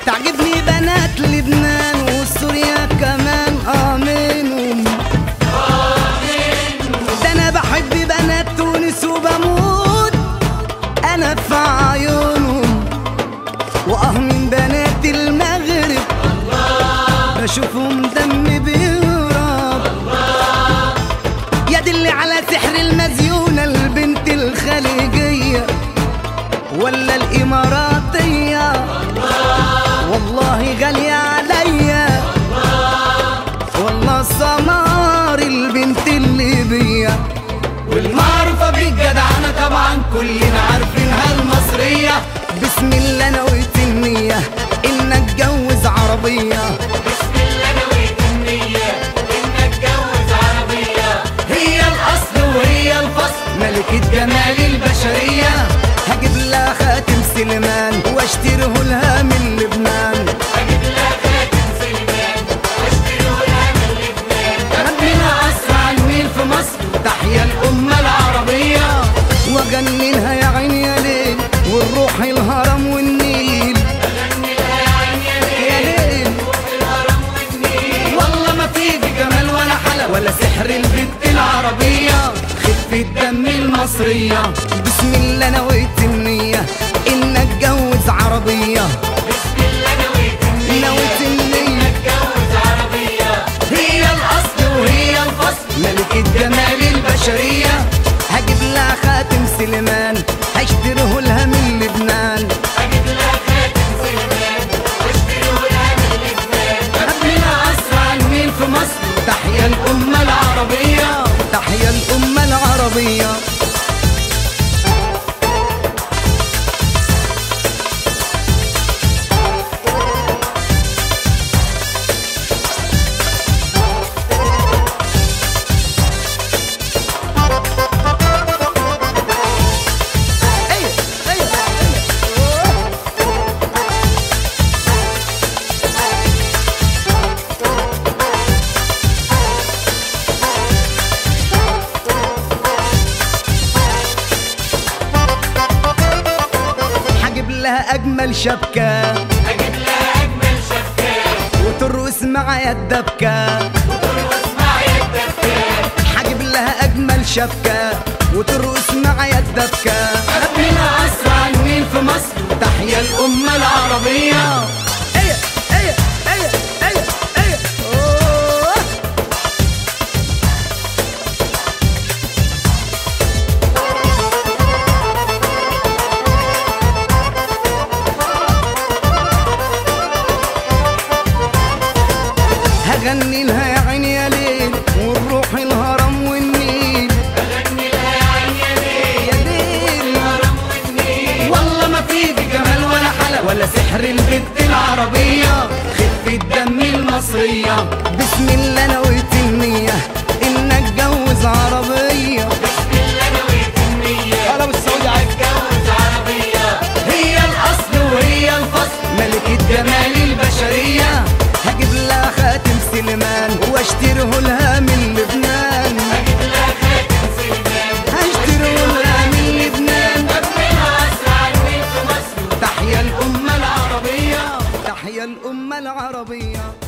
تعجبني بنات لبنان وسوريا كمان امنهم ده انا بحب بنات تونس وبموت انا في عيونهم واه من بنات المغرب بشوفهم دم بيهرب يدل على سحر المزيونة البنت الخليجية ولا الإماراتية والله غالية عليا والله سمار البنت الليبية والمعروفة بالجدعنة طبعا كلنا عارفينها المصرية بسم الله نويت النية إن أتجوز عربية هي الأصل وهي الفصل ملكة جمال البشرية هجيب لها خاتم سليمان واشتريه لها من لبنان ربنا أسرع النيل في مصر تحيا الأمة العربية وأغني لها يا عين يا ليل والروح الهرم والنيل يا ليل والله ما في في جمال ولا حلا ولا سحر البنت العربية خفة الدم المصرية بسم الله نويت النية إن أتجوز عربية نويت النية هي الأصل وهي الفصل ملكة جمال البشرية هجيب لها خاتم سليمان هشتريه لها من لبنان ربنا أسرع النيل في مصر تحيا الأمة العربية تحيا الأمة العربية أيوة، أيوة، أيوة. هجيب لها اجمل شبكه وترقص معايا الدبكه هجيب لها اجمل شبكه وترقص معايا الدبكه ربنا اسرع النيل في مصر تحيا الامه العربيه ايه ايه ايه ايه ايه أوه. هغني لها يا عيني يا ليل والروح الهرم والنيل يا ليل والله ما في في جمال ولا حلا ولا سحر البنت العربية خفة الدم المصرية بسم الله نويت النية إن أتجوز عربية أنا بالسعودي عايز هي الأصل وهي الفصل ملكة جمال البشرية هجيب لها خاتم سليمان واشتريه لها من لبنان هشتريه لها من لبنان تحيا الأمة العربية تحيا الأمة العربية